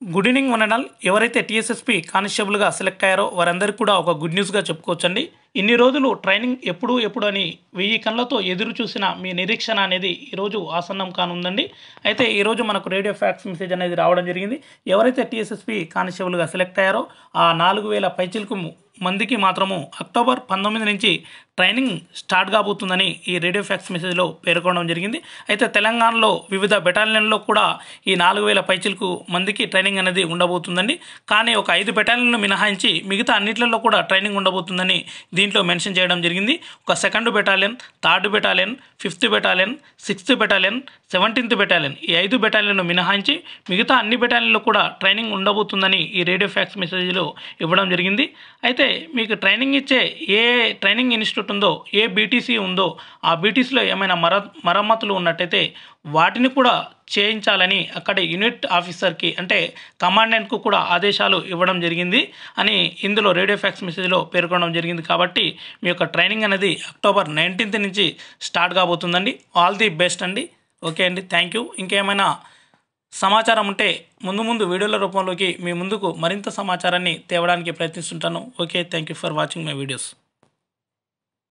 good evening వనడాల్ ఎవరైతే TSSP కానిస్టేబుల్గా select అయ్యారో వారందరికీ కూడా ఒక గుడ్ న్యూస్గా చెప్పుకోవచ్చండి ఇన్ని రోజులు ట్రైనింగ్ ఎప్పుడు ఎప్పుడు అని వెయ్యి కళ్ళతో ఎదురు చూసిన మీ నిరీక్షణ అనేది ఈరోజు ఆసన్నం కానుందండి అయితే ఈరోజు మనకు రేడియో ఫ్యాక్స్ మెసేజ్ అనేది రావడం జరిగింది ఎవరైతే టీఎస్ఎస్పీ కానిస్టేబుల్గా సెలెక్ట్ అయ్యారో ఆ నాలుగు వేల పైచిలకు మందికి మాత్రము అక్టోబర్ పంతొమ్మిది నుంచి ట్రైనింగ్ స్టార్ట్ కాబోతుందని ఈ రేడియో ఫ్యాక్స్ మెసేజ్లో పేర్కొనడం జరిగింది అయితే తెలంగాణలో వివిధ బెటాలియన్లో కూడా ఈ నాలుగు వేల పైచిలకు మందికి ట్రైనింగ్ అనేది ఉండబోతుందండి కానీ ఒక ఐదు బెటాలియన్లు మినహాయించి మిగతా అన్నిట్లలో కూడా ట్రైనింగ్ ఉండబోతుందని దీంట్లో మెన్షన్ చేయడం జరిగింది ఒక second battalion third battalion fifth battalion sixth battalion seventeenth battalion ఈ ఐదు బెటాలియన్లు మినహాయించి మిగతా అన్ని బెటాలియన్లో కూడా ట్రైనింగ్ ఉండబోతుందని ఈ రేడియో ఫ్యాక్స్ మెసేజ్లో ఇవ్వడం జరిగింది అయితే మీకు ట్రైనింగ్ ఇచ్చే ఏ ట్రైనింగ్ ఇన్స్టిట్యూట్ ఉందో ఏ బీటీసీ ఉందో ఆ బీటీసీలో ఏమైనా మర మరమ్మతులు ఉన్నట్టయితే వాటిని కూడా చేయించాలని అక్కడ యూనిట్ ఆఫీసర్కి అంటే కమాండెంట్కు కూడా ఆదేశాలు ఇవ్వడం జరిగింది అని ఇందులో రేడియో ఫ్యాక్స్ మెసేజ్లో పేర్కొనడం జరిగింది కాబట్టి మీ యొక్క ట్రైనింగ్ అనేది అక్టోబర్ నైన్టీన్త్ నుంచి స్టార్ట్ కాబోతుందండి ఆల్ ది బెస్ట్ అండి ఓకే అండి థ్యాంక్ యూ ఇంకేమైనా సమాచారం ఉంటే ముందు ముందు వీడియోల రూపంలోకి మీ ముందుకు మరింత సమాచారాన్ని తేవడానికి ప్రయత్నిస్తుంటాను okay thank you for watching my videos